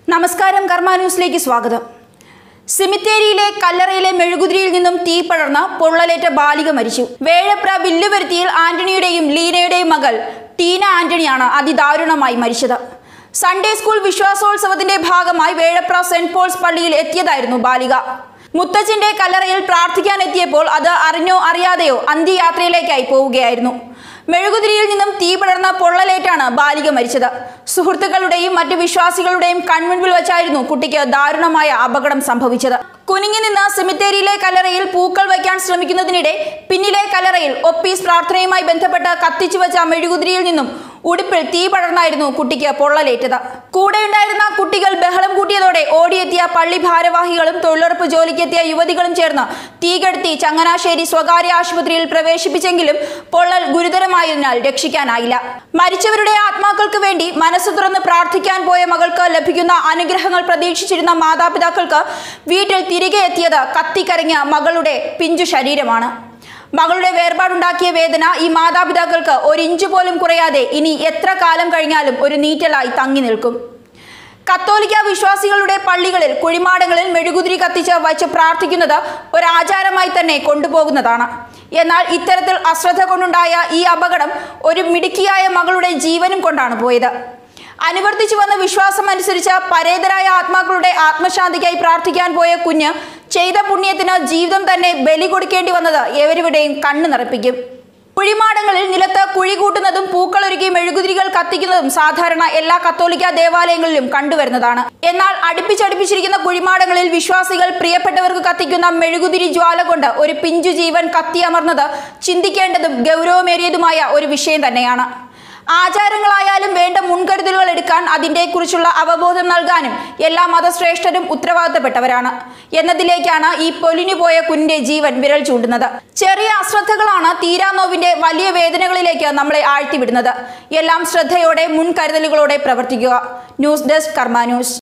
നമസ്കാരം കർമ്മ ന്യൂസിലേക്ക് സ്വാഗതം സിമിത്തേരിയിലെ കല്ലറയിലെ മെഴുകുതിരിയിൽ നിന്നും തീ പടർന്ന പൊള്ളലേറ്റ ബാലിക മരിച്ചു വേഴപ്ര വില്ലുവരുത്തിയിൽ ആന്റണിയുടെയും ലീനയുടെയും മകൾ ടീന ആന്റണിയാണ് അതിദാരുണമായി മരിച്ചത് സൺഡേ സ്കൂൾ വിശ്വാസോത്സവത്തിന്റെ ഭാഗമായി വേഴപ്ര സെന്റ് പോൾസ് പള്ളിയിൽ എത്തിയതായിരുന്നു ബാലിക മുത്തച്ഛന്റെ കല്ലറയിൽ പ്രാർത്ഥിക്കാൻ എത്തിയപ്പോൾ അത് അറിഞ്ഞോ അറിയാതെയോ അന്ത്യയാത്രയിലേക്കായി പോവുകയായിരുന്നു മെഴുകുതിരിയിൽ നിന്നും തീ പടർന്ന പൊള്ളലേറ്റാണ് ബാലിക മരിച്ചത് സുഹൃത്തുക്കളുടെയും മറ്റ് വിശ്വാസികളുടെയും കൺമുൻപിൽ വെച്ചായിരുന്നു കുട്ടിക്ക് ദാരുണമായ അപകടം സംഭവിച്ചത് കുനിങ്ങി നിന്ന സെമിത്തേരിയിലെ കല്ലറയിൽ പൂക്കൾ വയ്ക്കാൻ ശ്രമിക്കുന്നതിനിടെ പിന്നിലെ കല്ലറയിൽ ഒപ്പീസ് പ്രാർത്ഥനയുമായി ബന്ധപ്പെട്ട് കത്തിച്ചു വെച്ച മെഴുകുതിരിയിൽ നിന്നും ഉടുപ്പിൽ തീ പടർന്നായിരുന്നു കുട്ടിക്ക് പൊള്ളലേറ്റത് കൂടെയുണ്ടായിരുന്ന കുട്ടികൾ ബഹളം കൂട്ടിയതോടെ ഓടിയെത്തിയ പള്ളി ഭാരവാഹികളും തൊഴിലുറപ്പ് ജോലിക്കെത്തിയ യുവതികളും ചേർന്ന് തീ കെടുത്തി ചങ്ങനാശ്ശേരി സ്വകാര്യ ആശുപത്രിയിൽ പ്രവേശിപ്പിച്ചെങ്കിലും പൊള്ളൽ ഗുരുതരമായതിനാൽ രക്ഷിക്കാനായില്ല മരിച്ചവരുടെ ആത്മാക്കൾക്ക് വേണ്ടി മനസ്സ് തുറന്ന് പ്രാർത്ഥിക്കാൻ പോയ മകൾക്ക് ലഭിക്കുന്ന അനുഗ്രഹങ്ങൾ പ്രതീക്ഷിച്ചിരുന്ന മാതാപിതാക്കൾക്ക് വീട്ടിൽ തിരികെ എത്തിയത് കത്തിക്കരഞ്ഞ മകളുടെ പിഞ്ചു ശരീരമാണ് മകളുടെ വേർപാടുണ്ടാക്കിയ വേദന ഈ മാതാപിതാക്കൾക്ക് ഒരു ഇഞ്ച് പോലും കുറയാതെ ഇനി എത്ര കാലം കഴിഞ്ഞാലും ഒരു നീറ്റലായി തങ്ങി നിൽക്കും കത്തോലിക്ക വിശ്വാസികളുടെ പള്ളികളിൽ കുഴിമാടങ്ങളിൽ മെഴുകുതിരി കത്തിച്ച് വച്ച് പ്രാർത്ഥിക്കുന്നത് ഒരാചാരമായി തന്നെ കൊണ്ടുപോകുന്നതാണ് എന്നാൽ ഇത്തരത്തിൽ അശ്രദ്ധ കൊണ്ടുണ്ടായ ഈ അപകടം ഒരു മിടുക്കിയായ മകളുടെ ജീവനും കൊണ്ടാണ് പോയത് അനുവർത്തിച്ചു വന്ന വിശ്വാസം അനുസരിച്ച് പരേതരായ ആത്മാക്കളുടെ ആത്മശാന്തിക്കായി പ്രാർത്ഥിക്കാൻ പോയ കുഞ്ഞ് ചെയ്ത പുണ്യത്തിന് ജീവിതം തന്നെ ബലി കൊടുക്കേണ്ടി വന്നത് എവരുടെയും കണ്ണു നിറപ്പിക്കും കുഴിമാടങ്ങളിൽ നിലത്ത് കുഴി കൂട്ടുന്നതും പൂക്കളൊരുക്കി മെഴുകുതിരികൾ കത്തിക്കുന്നതും സാധാരണ എല്ലാ കത്തോലിക്ക ദേവാലയങ്ങളിലും കണ്ടുവരുന്നതാണ് എന്നാൽ അടുപ്പിച്ചടുപ്പിച്ചിരിക്കുന്ന കുഴിമാടങ്ങളിൽ വിശ്വാസികൾ പ്രിയപ്പെട്ടവർക്ക് കത്തിക്കുന്ന മെഴുകുതിരി ജ്വാല കൊണ്ട് ഒരു പിഞ്ചു ജീവൻ കത്തിയമർന്നത് ചിന്തിക്കേണ്ടതും ഗൗരവമേറിയതുമായ ഒരു വിഷയം തന്നെയാണ് ആചാരങ്ങളായാലും വേണ്ട മുൻകരുതലുകൾ എടുക്കാൻ അതിൻ്റെ കുറിച്ചുള്ള അവബോധം നൽകാനും എല്ലാ മതശ്രേഷ്ഠരും ഉത്തരവാദിത്തപ്പെട്ടവരാണ് എന്നതിലേക്കാണ് ഈ പൊലിഞ്ഞു പോയ കുഞ്ഞിന്റെ ജീവൻ വിരൽ ചൂണ്ടുന്നത് ചെറിയ അശ്രദ്ധകളാണ് തീരാനോവിന്റെ വലിയ വേദനകളിലേക്ക് നമ്മളെ ആഴ്ത്തിവിടുന്നത് എല്ലാം ശ്രദ്ധയോടെ മുൻകരുതലുകളോടെ പ്രവർത്തിക്കുക ന്യൂസ് ഡെസ്ക് കർമ്മ ന്യൂസ്